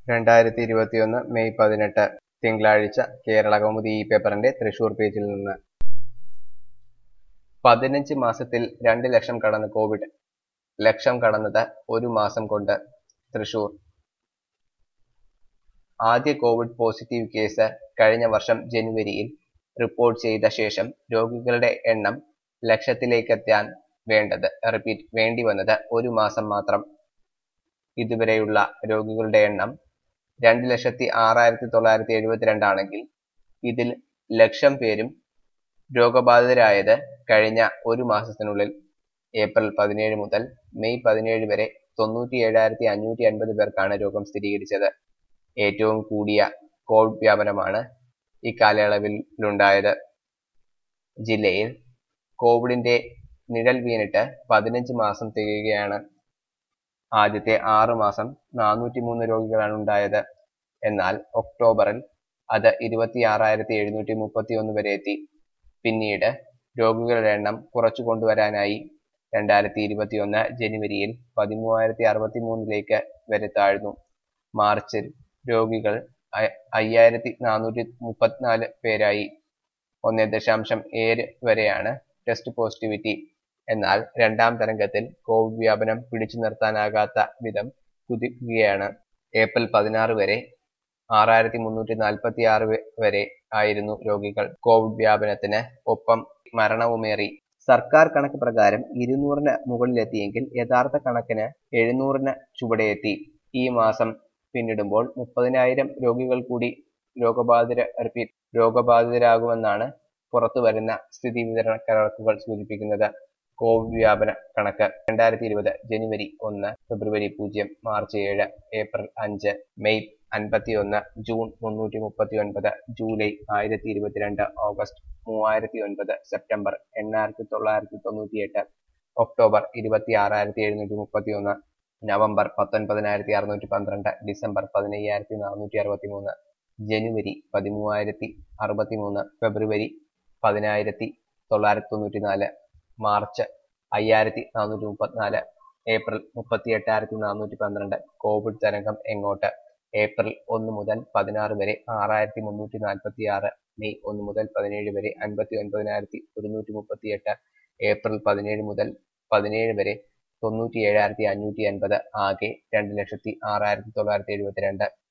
രണ്ടായിരത്തി ഇരുപത്തിയൊന്ന് മെയ് പതിനെട്ട് തിങ്കളാഴ്ച കേരളകൗമുദി ഈ പേപ്പറിന്റെ തൃശൂർ പേജിൽ നിന്ന് പതിനഞ്ച് മാസത്തിൽ രണ്ട് ലക്ഷം കടന്ന് കോവിഡ് ലക്ഷം കടന്നത് ഒരു മാസം കൊണ്ട് തൃശൂർ ആദ്യ കോവിഡ് പോസിറ്റീവ് കേസ് കഴിഞ്ഞ വർഷം ജനുവരിയിൽ റിപ്പോർട്ട് ചെയ്ത ശേഷം രോഗികളുടെ എണ്ണം ലക്ഷത്തിലേക്കെത്താൻ വേണ്ടത് റിപ്പീറ്റ് വേണ്ടി വന്നത് ഒരു മാസം മാത്രം ഇതുവരെയുള്ള രോഗികളുടെ എണ്ണം രണ്ട് ലക്ഷത്തി ആറായിരത്തി തൊള്ളായിരത്തി എഴുപത്തിരണ്ടാണെങ്കിൽ ഇതിൽ ലക്ഷം പേരും രോഗബാധിതരായത് കഴിഞ്ഞ ഒരു മാസത്തിനുള്ളിൽ ഏപ്രിൽ പതിനേഴ് മുതൽ മെയ് പതിനേഴ് വരെ തൊണ്ണൂറ്റി ഏഴായിരത്തി അഞ്ഞൂറ്റി അൻപത് പേർക്കാണ് രോഗം സ്ഥിരീകരിച്ചത് ഏറ്റവും കൂടിയ കോവിഡ് വ്യാപനമാണ് ഇക്കാലയളവിലുണ്ടായത് ജില്ലയിൽ കോവിഡിന്റെ നിഴൽ വീണിട്ട് പതിനഞ്ച് മാസം തികയുകയാണ് ആദ്യത്തെ ആറ് മാസം നാനൂറ്റി മൂന്ന് രോഗികളാണ് ഉണ്ടായത് എന്നാൽ ഒക്ടോബറിൽ അത് ഇരുപത്തിയാറായിരത്തി എഴുന്നൂറ്റി മുപ്പത്തി ഒന്ന് വരെ എത്തി പിന്നീട് രോഗികളുടെ എണ്ണം കുറച്ചു കൊണ്ടുവരാനായി രണ്ടായിരത്തി ഇരുപത്തിയൊന്ന് ജനുവരിയിൽ പതിമൂവായിരത്തി അറുപത്തി മൂന്നിലേക്ക് വരെ താഴ്ന്നു മാർച്ചിൽ രോഗികൾ അയ്യായിരത്തി നാനൂറ്റി മുപ്പത്തിനാല് പേരായി ഒന്ന് ദശാംശം ഏഴ് വരെയാണ് ടെസ്റ്റ് പോസിറ്റിവിറ്റി എന്നാൽ രണ്ടാം തരംഗത്തിൽ കോവിഡ് വ്യാപനം പിടിച്ചു നിർത്താനാകാത്ത വിധം കുതിക്കുകയാണ് ഏപ്രിൽ പതിനാറ് വരെ ആറായിരത്തി മുന്നൂറ്റി നാൽപ്പത്തി ആറ് വരെ ആയിരുന്നു രോഗികൾ കോവിഡ് വ്യാപനത്തിന് ഒപ്പം മരണവുമേറി സർക്കാർ കണക്ക് പ്രകാരം ഇരുന്നൂറിന് മുകളിലെത്തിയെങ്കിൽ യഥാർത്ഥ കണക്കിന് എഴുന്നൂറിന് ചുവടെയെത്തി ഈ മാസം പിന്നിടുമ്പോൾ മുപ്പതിനായിരം രോഗികൾ കൂടി രോഗബാധിത റിപ്പീറ്റ് രോഗബാധിതരാകുമെന്നാണ് പുറത്തുവരുന്ന സ്ഥിതി വിവരണ കണക്കുകൾ സൂചിപ്പിക്കുന്നത് കോവിഡ് വ്യാപന കണക്ക് രണ്ടായിരത്തി ഇരുപത് ജനുവരി ഒന്ന് ഫെബ്രുവരി പൂജ്യം മാർച്ച് ഏഴ് ഏപ്രിൽ അഞ്ച് മെയ് അൻപത്തി ഒന്ന് ജൂൺ മുന്നൂറ്റി മുപ്പത്തി ഒൻപത് ജൂലൈ ആയിരത്തി ഇരുപത്തിരണ്ട് ഓഗസ്റ്റ് മൂവായിരത്തി ഒൻപത് സെപ്റ്റംബർ എണ്ണായിരത്തി തൊള്ളായിരത്തി തൊണ്ണൂറ്റി എട്ട് ഒക്ടോബർ ഇരുപത്തി ആറായിരത്തി എഴുന്നൂറ്റി മുപ്പത്തി ഒന്ന് നവംബർ പത്തൊൻപതിനായിരത്തി അറുന്നൂറ്റി പന്ത്രണ്ട് ഡിസംബർ പതിനയ്യായിരത്തി നാനൂറ്റി അറുപത്തി മൂന്ന് ജനുവരി പതിമൂവായിരത്തി അറുപത്തി മൂന്ന് ഫെബ്രുവരി പതിനായിരത്തി തൊള്ളായിരത്തി തൊണ്ണൂറ്റി നാല് മാർച്ച് അയ്യായിരത്തി നാനൂറ്റി മുപ്പത്തിനാല് ഏപ്രിൽ മുപ്പത്തി എട്ടായിരത്തി നാനൂറ്റി പന്ത്രണ്ട് കോവിഡ് തരംഗം എങ്ങോട്ട് ഏപ്രിൽ ഒന്ന് മുതൽ പതിനാറ് വരെ ആറായിരത്തി മുന്നൂറ്റി നാൽപ്പത്തി ആറ് മെയ് ഒന്ന് മുതൽ പതിനേഴ് വരെ അൻപത്തി ഒൻപതിനായിരത്തി ഒരുന്നൂറ്റി മുപ്പത്തി എട്ട് ഏപ്രിൽ പതിനേഴ് മുതൽ പതിനേഴ് വരെ തൊണ്ണൂറ്റി ഏഴായിരത്തി അഞ്ഞൂറ്റി അൻപത് ആകെ രണ്ട് ലക്ഷത്തി ആറായിരത്തി തൊള്ളായിരത്തി എഴുപത്തിരണ്ട്